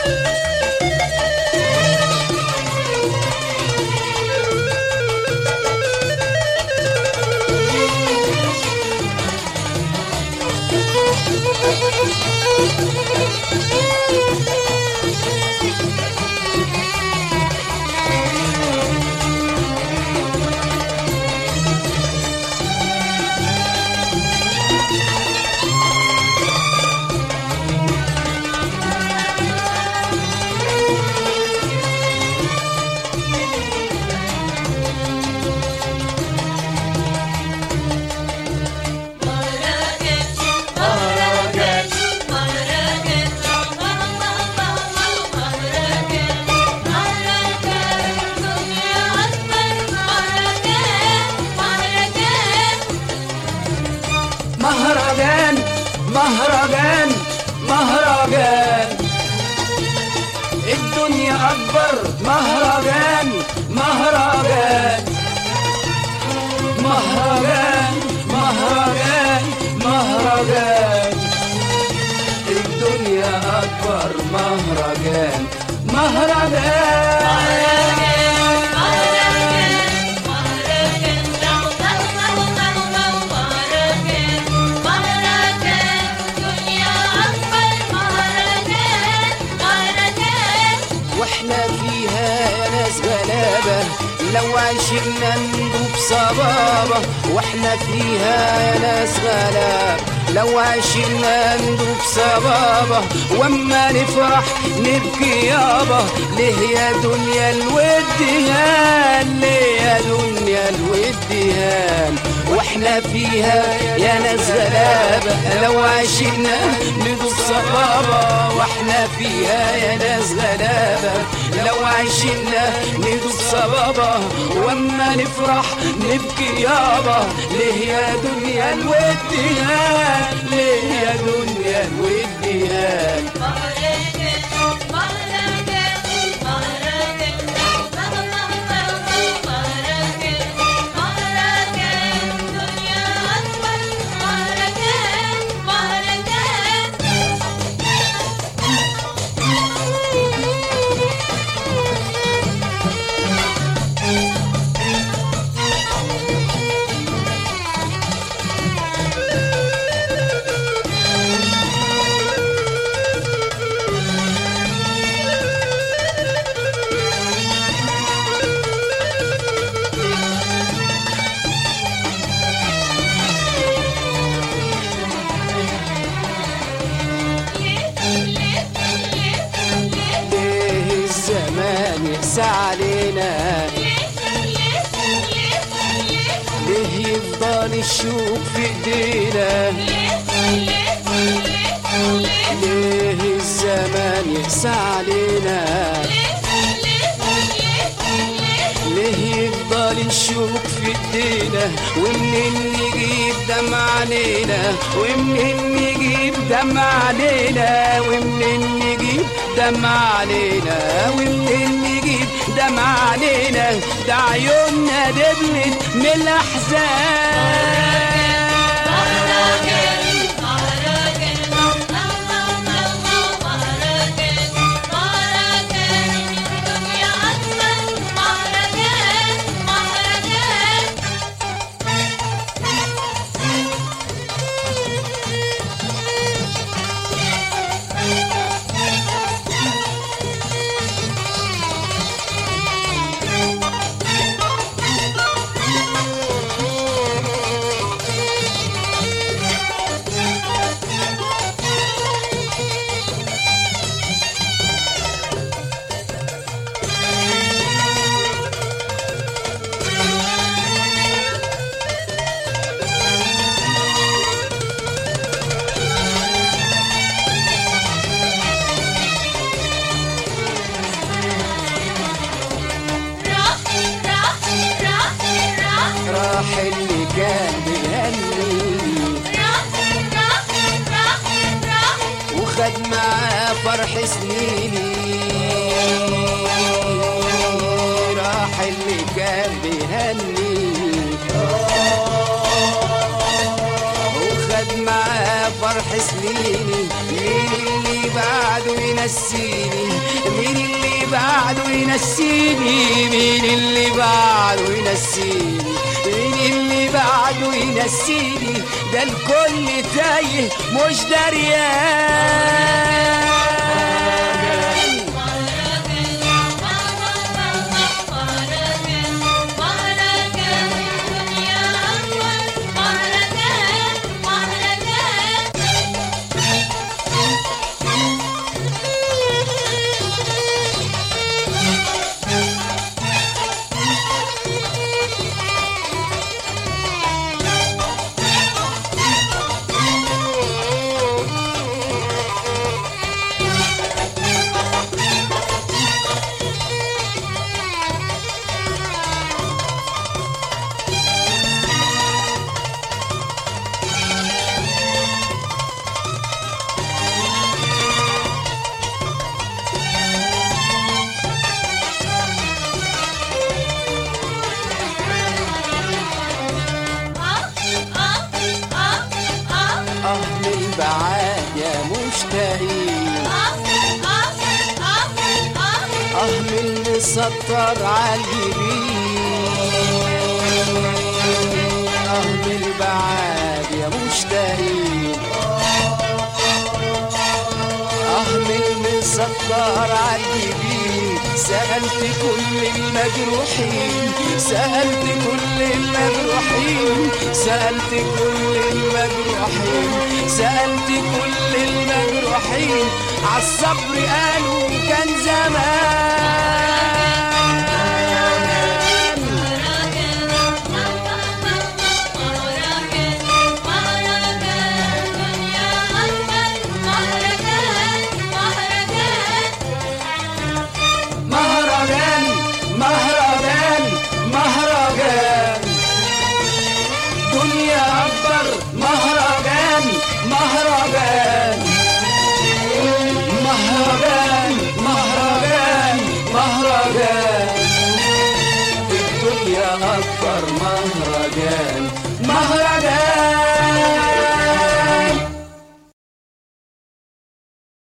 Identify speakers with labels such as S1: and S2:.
S1: مهرجان مهرجان مهرجان الدنيا أكبر مهرجان مهرجان مهرجان مهرجان مهرجان الدنيا أكبر مهرجان مهرجان واحنا فيها يا ناس غلابة لو عشنا ندوب صبابة واحنا فيها يا ناس غلابة لو عشنا ندوب صبابة واما نفرح نبكي يابا ليه يا دنيا الوديان ليه يا دنيا الوديان واحنا فيها يا ناس غلابة لو عشنا ندوب صبابة واحنا فيها يا ناس غلابة لو عشنا ندوب صبابة واما نفرح نبكي يابا ليه يا دنيا الوديان ليه يا دنيا الوديان ليه الزمان يقسى علينا ليه يفضل الشوق في ايدينا ليه الزمان يقسى علينا ليه يفضل الشوق في ايدينا ومنين نجيب دمع علينا ومنين نجيب دمع علينا ومنين نجيب دمع علينا ومنين نجيب دمع علينا ده عيوننا دبلت من الاحزان راح اللي كان بيهني وخد معاه فرح سنيني راح اللي كان بيهني وخد معاه فرح سنيني مين اللي بعد بعده ينسيني مين اللي بعده ينسيني مين اللي بعده ينسيني مين اللي بعده ينسيني ده الكل تايه مش دريان اه من بعاد يا مشتاقين اه من مسطر عالجبين اه من بعاد يا مشتاقين اه من مسطر عالجبين سألت كل المجروحين سألت كل المجروحين سألت كل المجروحين سألت كل المجروحين عالصبر قالوا كان زمان